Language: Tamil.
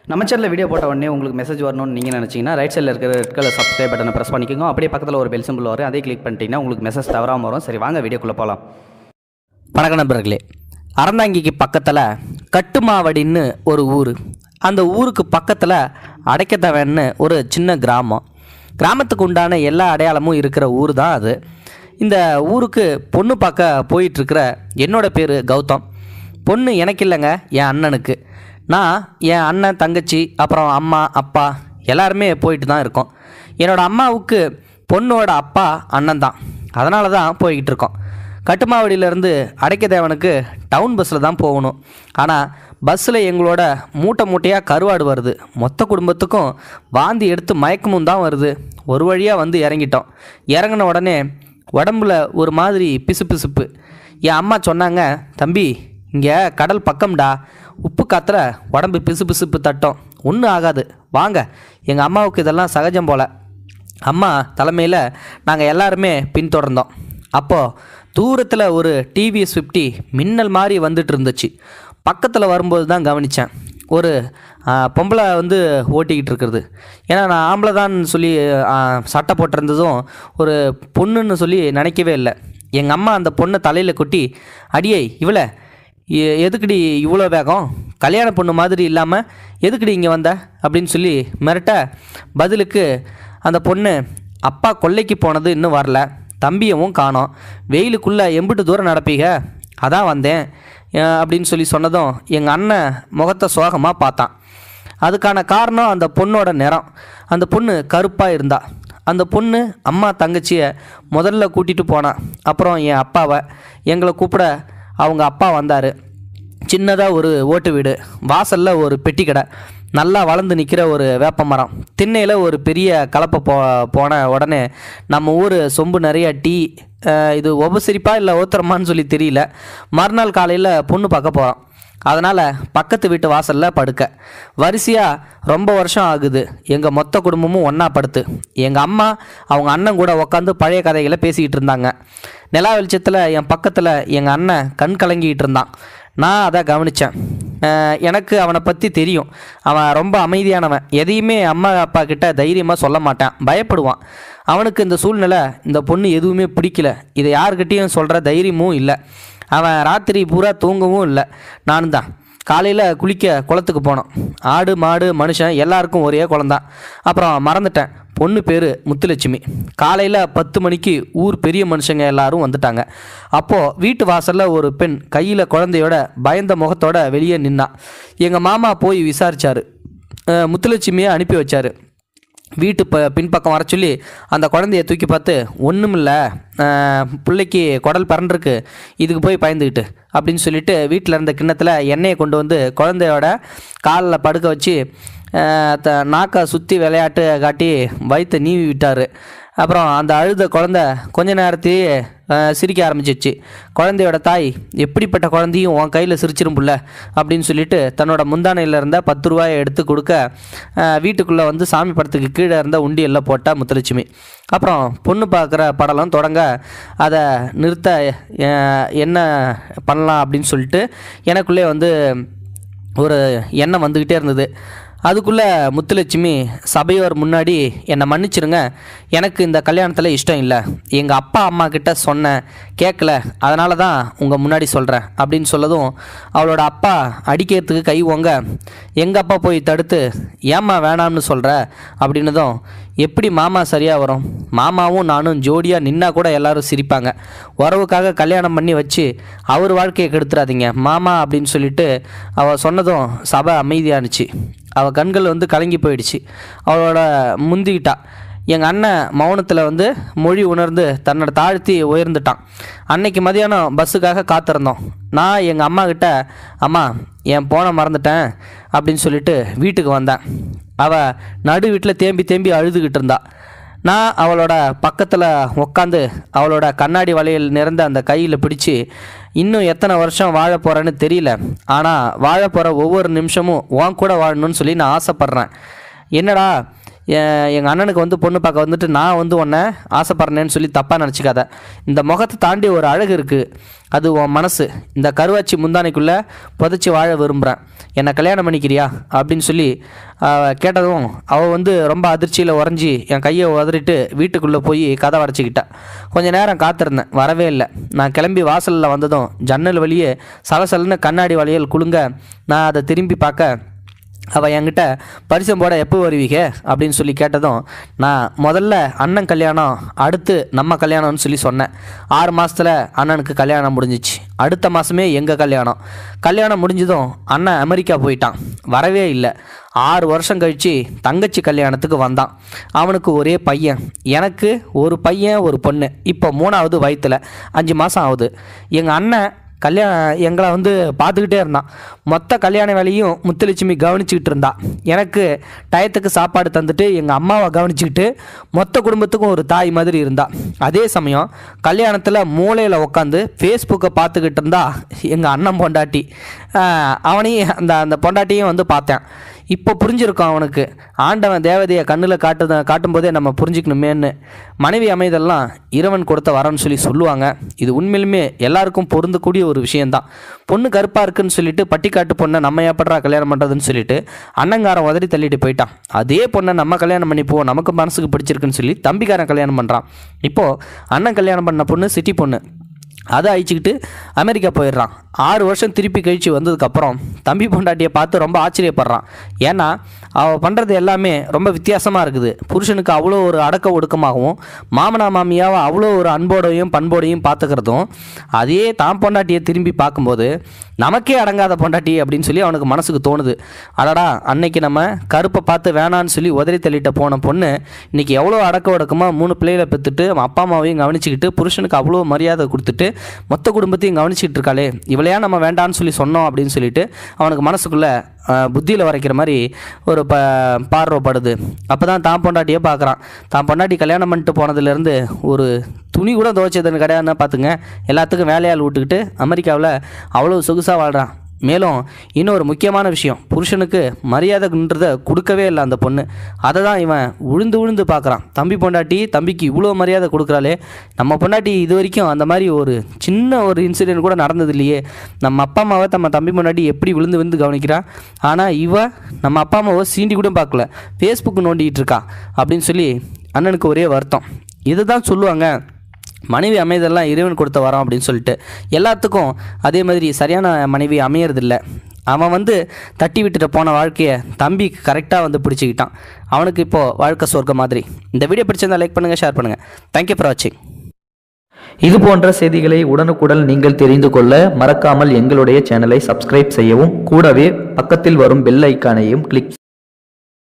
நம்ம சேனலில் வீடியோ போட்ட உடனே உங்களுக்கு மெசேஜ் வரணும்னு நீங்கள் நினச்சிங்கன்னா ரைட் சைடில் இருக்கிற ரெட் கலர் சப்ஸ்கிரைப் பட்டனை ப்ரெஸ் பண்ணிக்கோங்க அப்படியே பக்கத்தில் ஒரு பெல் சிம்பிள் வரும் அதே கிளிக் பண்ணிட்டீங்கன்னா உங்களுக்கு மெசேஜ் தவறாமல் வரும் சரி வாங்க வீடியோக்குள்ளே போகலாம் வணக்கம் நண்பர்களே அறந்தாங்கிக்கு பக்கத்தில் கட்டுமாவடின்னு ஒரு ஊர் அந்த ஊருக்கு பக்கத்தில் அடைக்கத்தவன்னு ஒரு சின்ன கிராமம் கிராமத்துக்கு உண்டான எல்லா அடையாளமும் இருக்கிற ஊர் தான் அது இந்த ஊருக்கு பொண்ணு பார்க்க போயிட்டுருக்கிற என்னோட பேர் கௌதம் பொண்ணு எனக்கு இல்லைங்க என் அண்ணனுக்கு நான் என் அண்ணன் தங்கச்சி அப்புறம் அம்மா அப்பா எல்லாருமே போயிட்டு தான் இருக்கோம் என்னோட அம்மாவுக்கு பொண்ணோட அப்பா அண்ணன் தான் அதனால தான் போய்கிட்டு இருக்கோம் கட்டுமாவடியிலேருந்து அடைக்கதேவனுக்கு டவுன் பஸ்ஸில் தான் போகணும் ஆனால் பஸ்ஸில் எங்களோட மூட்டை மூட்டையாக கருவாடு வருது மொத்த குடும்பத்துக்கும் வாந்தி எடுத்து மயக்கமும் தான் வருது ஒரு வழியாக வந்து இறங்கிட்டோம் இறங்கின உடனே உடம்புல ஒரு மாதிரி பிசுபிசுப்பு என் அம்மா சொன்னாங்க தம்பி இங்கே கடல் பக்கம்டா உப்பு காத்துல உடம்பு பிசுபிசுப்பு தட்டும் ஒன்றும் ஆகாது வாங்க எங்கள் அம்மாவுக்கு இதெல்லாம் சகஜம் போல் அம்மா தலைமையில் நாங்கள் எல்லாருமே பின்தொடர்ந்தோம் அப்போது தூரத்தில் ஒரு டிவிஎஸ் ஃபிஃப்டி மின்னல் மாதிரி வந்துட்டு இருந்துச்சு பக்கத்தில் வரும்போது தான் கவனித்தேன் ஒரு ஆ, பொம்பளை வந்து ஓட்டிக்கிட்டு இருக்கிறது ஏன்னா நான் ஆம்பளை தான் சொல்லி ஆ, சட்டை போட்டிருந்ததும் ஒரு பொண்ணுன்னு சொல்லி நினைக்கவே இல்லை எங்கள் அம்மா அந்த பொண்ணை தலையில் கொட்டி அடியே இவளை எ- எதுக்குடி இவ்வளோ வேகம் கல்யாண பொண்ணு மாதிரி இல்லாமல் எதுக்குடி இங்கே வந்த அப்படின்னு சொல்லி மிரட்ட பதிலுக்கு அந்த பொண்ணு அப்பா கொல்லைக்கு போனது இன்னும் வரல தம்பியவும் காணோம் வெயிலுக்குள்ளே எம்பிட்டு தூரம் நடப்பீங்க அதான் வந்தேன் அஹ் அப்படின்னு சொல்லி சொன்னதும் எங்கள் அண்ணன் முகத்தை சோகமாக பார்த்தான் அதுக்கான காரணம் அந்த பொண்ணோட நிறம் அந்த பொண்ணு கருப்பாக இருந்தா அந்த பொண்ணு அம்மா தங்கச்சியை முதல்ல கூட்டிகிட்டு போனான் அப்புறம் என் அப்பாவை எங்களை கூப்பிட அவங்க அப்பா வந்தார் சின்னதாக ஒரு ஓட்டு வீடு வாசலில் ஒரு பெட்டி கடை நல்லா வளர்ந்து நிற்கிற ஒரு வேப்ப மரம் திண்ணையில் ஒரு பெரிய கலப்பை போ போன உடனே நம்ம ஊர் சொம்பு நிறைய டீ அஹ், இது உபசரிப்பா இல்லை ஓத்திரமான்னு சொல்லி தெரியல மறுநாள் காலையில் பொண்ணு பார்க்க போகிறோம் அதனால் பக்கத்து வீட்டு வாசலில் படுக்க வரிசையாக ரொம்ப வருஷம் ஆகுது எங்கள் மொத்த குடும்பமும் ஒன்றா படுத்து எங்கள் அம்மா அவங்க அண்ணன் கூட உட்காந்து பழைய கதைகளை பேசிக்கிட்டு இருந்தாங்க நிலா வெளிச்சத்தில் என் பக்கத்தில் எங்கள் அண்ணன் கண் கலங்கிட்டு இருந்தான் நான் அதை கவனித்தேன் எனக்கு அவனை பற்றி தெரியும் அவன் ரொம்ப அமைதியானவன் எதையுமே அம்மா அப்பா கிட்ட தைரியமாக சொல்ல மாட்டான் பயப்படுவான் அவனுக்கு இந்த சூழ்நிலை இந்த பொண்ணு எதுவுமே பிடிக்கல இதை யாருக்கிட்டேயும் சொல்கிற தைரியமும் இல்லை அவன் ராத்திரி பூரா தூங்கவும் இல்லை நானும் தான் காலையில் குளிக்க குளத்துக்கு போனோம் ஆடு மாடு மனுஷன் எல்லாருக்கும் ஒரே குளம்தான் அப்புறம் மறந்துட்டேன் பொண்ணு பேர் முத்துலட்சுமி காலையில் பத்து மணிக்கு ஊர் பெரிய மனுஷங்க எல்லாரும் வந்துட்டாங்க அப்போது வீட்டு வாசலில் ஒரு பெண் கையில் குழந்தையோட பயந்த முகத்தோட வெளியே நின்னா எங்கள் மாமா போய் விசாரிச்சாரு அஹ் முத்துலட்சுமியை அனுப்பி வச்சாரு வீட்டு ப பின்பக்கம் வர சொல்லி அந்த குழந்தைய தூக்கி பார்த்து ஒன்றுமில்ல பிள்ளைக்கு குடல் பிறண்டிருக்கு இதுக்கு போய் பயந்துக்கிட்டு அப்படின்னு சொல்லிட்டு வீட்டில் இருந்த கிண்ணத்தில் எண்ணெயை கொண்டு வந்து குழந்தையோட காலில் படுக்க வச்சு அஹ், த நாக்கை சுற்றி விளையாட்டு காட்டி வயிற்றை நீவி விட்டார் அப்புறம் அந்த அழுத குழந்தை கொஞ்ச நேரத்தையே அஹ், சிரிக்க ஆரம்பிச்சிச்சு குழந்தையோட தாய் எப்படிப்பட்ட குழந்தையும் உன் கையில் சிரிச்சிரும் புள்ள அப்படின்னு சொல்லிட்டு தன்னோட முந்தானையில் இருந்த பத்து ரூபாயை எடுத்து கொடுக்க அஹ், வீட்டுக்குள்ளே வந்து சாமி படத்துக்கு கீழே இருந்த உண்டியல்ல போட்டா முத்துலட்சுமி அப்புறம் பொண்ணு பார்க்குற படலம் தொடங்க அதை நிறுத்த அஹ், என்ன பண்ணலாம் அப்படின்னு சொல்லிட்டு எனக்குள்ளே வந்து ஒரு எண்ணம் வந்துக்கிட்டே இருந்தது அதுக்குள்ளே முத்துலட்சுமி சபையோர் முன்னாடி என்னை மன்னிச்சிருங்க எனக்கு இந்த கல்யாணத்தில் இஷ்டம் இல்லை எங்கள் அப்பா அம்மா கிட்ட சொன்னேன் கேட்கல அதனால தான் உங்கள் முன்னாடி சொல்கிறேன் அப்படின்னு சொல்லதும் அவளோட அப்பா அடிக்கிறதுக்கு கை ஓங்க எங்கள் அப்பா போய் தடுத்து ஏம்மா வேணாம்னு சொல்கிற அப்படின்னதும் எப்படி மாமா சரியாக வரும் மாமாவும் நானும் ஜோடியாக நின்னா கூட எல்லாரும் சிரிப்பாங்க உறவுக்காக கல்யாணம் பண்ணி வச்சு அவர் வாழ்க்கையை கெடுத்துறாதீங்க மாமா அப்படின்னு சொல்லிட்டு அவள் சொன்னதும் சபை அமைதியானுச்சு அவள் கண்கள் வந்து கலங்கி போயிடுச்சு அவளோட முந்திக்கிட்டா எங்கள் அண்ணன் மௌனத்தில் வந்து மொழி உணர்ந்து தன்னோட தாழ்த்தி உயர்ந்துட்டான் அன்னைக்கு மதியானம் பஸ்ஸுக்காக காத்திருந்தோம் நான் எங்கள் அம்மா கிட்ட அம்மா என் போனை மறந்துட்டேன் அப்படின்னு சொல்லிட்டு வீட்டுக்கு வந்தேன் அவள் நடு வீட்டில் தேம்பி தேம்பி அழுதுகிட்டு இருந்தா நான் அவளோட பக்கத்தில் உக்காந்து அவளோட கண்ணாடி வளையல் நிறைந்த அந்த கையில் பிடிச்சி இன்னும் எத்தனை வருஷம் வாழ போகிறேன்னு தெரியல ஆனால் வாழ போகிற ஒவ்வொரு நிமிஷமும் உன் கூட வாழணும்னு சொல்லி நான் ஆசைப்பட்றேன் என்னடா எங்கள் அண்ணனுக்கு வந்து பொண்ணு பார்க்க வந்துட்டு நான் வந்து உன்னை ஆசைப்பட்றேன்னு சொல்லி தப்பாக நினச்சிக்காத இந்த முகத்தை தாண்டி ஒரு அழகு இருக்குது அது உன் மனசு இந்த கருவாச்சி முந்தானைக்குள்ளே புதைச்சி வாழ விரும்புகிறேன் என்னை கல்யாணம் பண்ணிக்கிறியா அப்படின்னு சொல்லி ஆஹ், கேட்டதும் அவள் வந்து ரொம்ப அதிர்ச்சியில் உறைஞ்சி என் கையை உதறிட்டு வீட்டுக்குள்ளே போய் கதை அடைச்சிக்கிட்டா கொஞ்ச நேரம் காத்திருந்தேன் வரவே இல்லை நான் கிளம்பி வாசலில் வந்ததும் ஜன்னல் வழியே சலசலன்னு கண்ணாடி வளையல் குலுங்க நான் அதை திரும்பி பார்க்க அவள் என்கிட்ட பரிசம் போட எப்போ வருவீங்க அப்படின்னு சொல்லி கேட்டதும் நான் முதல்ல அண்ணன் கல்யாணம் அடுத்து நம்ம கல்யாணம்னு சொல்லி சொன்னேன் ஆறு மாதத்தில் அண்ணனுக்கு கல்யாணம் முடிஞ்சிச்சு அடுத்த மாதமே எங்கள் கல்யாணம் கல்யாணம் முடிஞ்சதும் அண்ணன் அமெரிக்கா போயிட்டான் வரவே இல்லை ஆறு வருஷம் கழித்து தங்கச்சி கல்யாணத்துக்கு வந்தான் அவனுக்கு ஒரே பையன் எனக்கு ஒரு பையன் ஒரு பொண்ணு இப்போ மூணாவது வயிற்றில் அஞ்சு மாதம் ஆகுது எங்கள் அண்ணன் கல்யாணம் எங்களை வந்து பார்த்துக்கிட்டே இருந்தான் மொத்த கல்யாண வேலையும் முத்துலட்சுமி கவனிச்சுக்கிட்டு இருந்தா எனக்கு டயத்துக்கு சாப்பாடு தந்துட்டு எங்கள் அம்மாவை கவனிச்சுக்கிட்டு மொத்த குடும்பத்துக்கும் ஒரு தாய் மாதிரி இருந்தா அதே சமயம் கல்யாணத்தில் மூலையில் உட்காந்து ஃபேஸ்புக்கை பார்த்துக்கிட்டு இருந்தா எங்கள் அண்ணன் பொண்டாட்டி ஆஹ் அவனையும் அந்த அந்த பொண்டாட்டியும் வந்து பார்த்தேன் இப்போ புரிஞ்சிருக்கும் அவனுக்கு ஆண்டவன் தேவதையை கண்ணில் காட்டு காட்டும்போதே நம்ம புரிஞ்சுக்கணுமேன்னு மனைவி அமைதெல்லாம் இறைவன் கொடுத்த வரன்னு சொல்லி சொல்லுவாங்க இது உண்மையிலுமே எல்லாருக்கும் பொருந்தக்கூடிய ஒரு விஷயந்தான் பொண்ணு கருப்பாக இருக்குன்னு சொல்லிட்டு பட்டிக்காட்டு பொண்ணை நம்ம ஏப்படுறா கல்யாணம் பண்ணுறதுன்னு சொல்லிட்டு அண்ணங்காரன் உதறி தள்ளிட்டு போயிட்டான் அதே பொண்ணை நம்ம கல்யாணம் பண்ணிப்போம் நமக்கு மனசுக்கு பிடிச்சிருக்குன்னு சொல்லி தம்பிக்காரன் கல்யாணம் பண்ணுறான் இப்போது அண்ணன் கல்யாணம் பண்ண பொண்ணு சிட்டி பொண்ணு அதை அழிச்சிக்கிட்டு அமெரிக்கா போயிடுறான் ஆறு வருஷம் திருப்பி கழித்து வந்ததுக்கப்புறம் தம்பி பொண்டாட்டியை பார்த்து ரொம்ப ஆச்சரியப்படுறான் ஏன்னா அவள் பண்ணுறது எல்லாமே ரொம்ப வித்தியாசமாக இருக்குது புருஷனுக்கு அவ்வளோ ஒரு அடக்க ஒடுக்கமாகவும் மாமனா மாமியாவை அவ்வளோ ஒரு அன்போடையும் பண்போடையும் பார்த்துக்கிறதும் அதே தான் பொண்டாட்டியை திரும்பி பார்க்கும்போது நமக்கே அடங்காத பொண்டாட்டி அப்படின்னு சொல்லி அவனுக்கு மனசுக்கு தோணுது அடடா அன்னைக்கு நம்ம கருப்பை பார்த்து வேணான்னு சொல்லி உதறி தள்ளிட்ட போன பொண்ணு இன்னைக்கு எவ்வளோ அடக்க ஒடுக்கமாக மூணு பிள்ளைகளை பெற்றுட்டு அப்பா அம்மாவையும் கவனிச்சுக்கிட்டு புருஷனுக்கு அவ்வளோ மரியாதை கொடுத்துட்டு மொத்த குடும்பத்தையும் கவனிச்சிட்டு இருக்காளே இவளையா நம்ம வேண்டான்னு சொல்லி சொன்னோம் அப்படின்னு சொல்லிட்டு அவனுக்கு மனசுக்குள்ளே புத்தியில் வரைக்கிற மாதிரி ஒரு ப பார்வைப்படுது அப்போ தான் தான் பொண்டாட்டியே பார்க்குறான் தான் பொண்டாட்டி கல்யாணம் பண்ணிட்டு போனதுலேருந்து ஒரு துணி கூட துவைச்சதுன்னு கிடையாதுன்னா பார்த்துங்க எல்லாத்துக்கும் வேலையால் விட்டுக்கிட்டு அமெரிக்காவில் அவ்வளோ சொகுசாக வாழ்கிறான் மேலும் இன்னொரு முக்கியமான விஷயம் புருஷனுக்கு மரியாதைன்றத கொடுக்கவே இல்லை அந்த பொண்ணு அதை தான் இவன் உழுந்து உழுந்து பார்க்குறான் தம்பி பொண்டாட்டி தம்பிக்கு இவ்வளோ மரியாதை கொடுக்குறாளே நம்ம பொண்டாட்டி இது வரைக்கும் அந்த மாதிரி ஒரு சின்ன ஒரு இன்சிடென்ட் கூட நடந்தது இல்லையே நம்ம அப்பா அம்மாவை நம்ம தம்பி பொண்டாட்டி எப்படி விழுந்து விழுந்து கவனிக்கிறா ஆனால் இவ நம்ம அப்பா அம்மாவை சீண்டி கூட பார்க்கல ஃபேஸ்புக் நோண்டிகிட்டு இருக்கா அப்படின்னு சொல்லி அண்ணனுக்கு ஒரே வருத்தம் இதை தான் சொல்லுவாங்க மனைவி அமைதெல்லாம் இறைவன் கொடுத்த வரோம் அப்படின்னு சொல்லிட்டு எல்லாத்துக்கும் அதே மாதிரி சரியான மனைவி அமையறதில்ல அவன் வந்து தட்டி விட்டுட்டு போன வாழ்க்கையை தம்பி கரெக்டாக வந்து பிடிச்சிக்கிட்டான் அவனுக்கு இப்போது வாழ்க்கை சொர்க்கம் மாதிரி இந்த வீடியோ பிடிச்சிருந்தா லைக் பண்ணுங்கள் ஷேர் பண்ணுங்கள் தேங்க்யூ ஃபார் வாட்சிங் இது போன்ற செய்திகளை உடனுக்குடன் நீங்கள் தெரிந்து கொள்ள மறக்காமல் எங்களுடைய சேனலை சப்ஸ்கிரைப் செய்யவும் கூடவே பக்கத்தில் வரும் பெல் ஐக்கானையும் கிளிக்